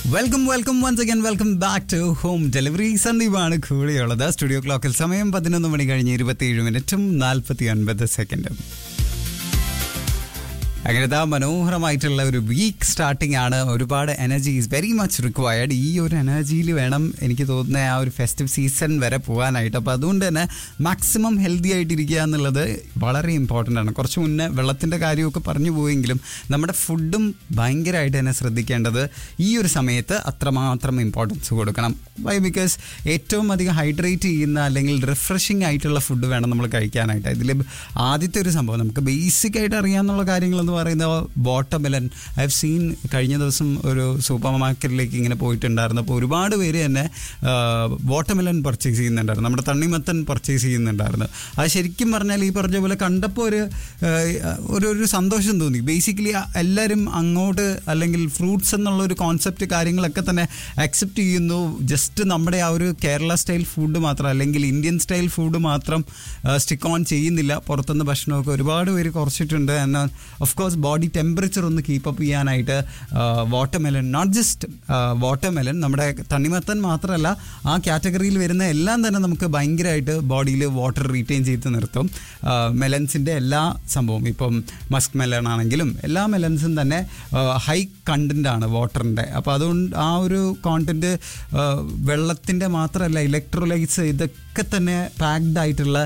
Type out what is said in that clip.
welcome welcome once again welcome back to home delivery സന്ദീപാണ് കൂടെയുള്ളത് studio ക്ലോക്കിൽ സമയം പതിനൊന്ന് മണി കഴിഞ്ഞ് ഇരുപത്തിയേഴ് മിനിറ്റും നാൽപ്പത്തി ഒൻപത് സെക്കൻഡും അങ്ങനത്തെ ആ മനോഹരമായിട്ടുള്ള ഒരു വീക്ക് സ്റ്റാർട്ടിംഗ് ആണ് ഒരുപാട് energy is very much required ഈ ഒരു എനർജിയിൽ വേണം എനിക്ക് തോന്നുന്ന ആ ഒരു ഫെസ്റ്റീവ് സീസൺ വരെ പോകാനായിട്ട് അപ്പോൾ അതുകൊണ്ട് തന്നെ മാക്സിമം ഹെൽത്തി ആയിട്ടിരിക്കുക എന്നുള്ളത് വളരെ ഇമ്പോർട്ടൻ്റ് ആണ് കുറച്ച് മുന്നേ വെള്ളത്തിൻ്റെ കാര്യമൊക്കെ പറഞ്ഞു പോയെങ്കിലും നമ്മുടെ ഫുഡും ഭയങ്കരമായിട്ട് തന്നെ ശ്രദ്ധിക്കേണ്ടത് ഈ ഒരു സമയത്ത് അത്രമാത്രം ഇമ്പോർട്ടൻസ് കൊടുക്കണം വൈ ബിക്കോസ് ഏറ്റവും അധികം ഹൈഡ്രേറ്റ് ചെയ്യുന്ന അല്ലെങ്കിൽ റിഫ്രഷിംഗ് ആയിട്ടുള്ള ഫുഡ് വേണം നമ്മൾ കഴിക്കാനായിട്ട് ഇതിൽ ആദ്യത്തെ ഒരു സംഭവം നമുക്ക് ബേസിക് ആയിട്ട് അറിയാമെന്നുള്ള കാര്യങ്ങൾ എന്ന് പറയുന്നത് വാട്ടർമെലൻ ഐ ഹവ് സീൻ കഴിഞ്ഞ ദിവസം ഒരു സൂപ്പർ മാർക്കറ്റിലേക്ക് ഇങ്ങനെ പോയിട്ടുണ്ടായിരുന്നു അപ്പോൾ ഒരുപാട് പേര് തന്നെ വാട്ടർമെലൻ പർച്ചേസ് ചെയ്യുന്നുണ്ടായിരുന്നു നമ്മുടെ തണ്ണിമത്തൻ പർച്ചേസ് ചെയ്യുന്നുണ്ടായിരുന്നു അത് ശരിക്കും പറഞ്ഞാൽ ഈ പറഞ്ഞ പോലെ കണ്ടപ്പോൾ ഒരു ആ, ഒരു ഒരു സന്തോഷം തോന്നി ബേസിക്കലി എല്ലാവരും അങ്ങോട്ട് അല്ലെങ്കിൽ ഫ്രൂട്ട്സ് എന്നുള്ള ഒരു കോൺസെപ്റ്റ് കാര്യങ്ങളൊക്കെ തന്നെ അക്സെപ്റ്റ് ചെയ്യുന്നു ജസ്റ്റ് നമ്മുടെ ആ ഒരു കേരള സ്റ്റൈൽ ഫുഡ് മാത്രം അല്ലെങ്കിൽ ഇന്ത്യൻ സ്റ്റൈൽ ഫുഡ് മാത്രം സ്റ്റിക്ക് ഓൺ ചെയ്യുന്നില്ല പുറത്തുനിന്ന് ഭക്ഷണമൊക്കെ ഒരുപാട് പേര് കുറച്ചിട്ടുണ്ട് എന്നാൽ ഓഫ് കോഴ്സ് ബോഡി ടെമ്പറേച്ചർ ഒന്ന് കീപ്പ് അപ്പ് ചെയ്യാനായിട്ട് വാട്ടർമെലൻ നോട്ട് ജസ്റ്റ് വാട്ടർമെലൻ നമ്മുടെ തണ്ണിമത്തൻ മാത്രമല്ല ആ കാറ്റഗറിയിൽ വരുന്ന എല്ലാം തന്നെ നമുക്ക് ഭയങ്കരമായിട്ട് ബോഡിയിൽ വാട്ടർ റീറ്റെയിൻ ചെയ്ത് നിർത്തും മെലൻസിൻ്റെ എല്ലാ സംഭവം ഇപ്പം മസ്ക് മെലൺ ആണെങ്കിലും എല്ലാ മെലൻസും തന്നെ ഹൈ കണ്ടൻ്റ് ആണ് വാട്ടറിൻ്റെ അപ്പോൾ അതുകൊണ്ട് ആ ഒരു കോണ്ടൻറ്റ് വെള്ളത്തിൻ്റെ മാത്രമല്ല ഇലക്ട്രോലൈറ്റ്സ് ഇതൊക്കെ തന്നെ പാക്ഡ് ആയിട്ടുള്ള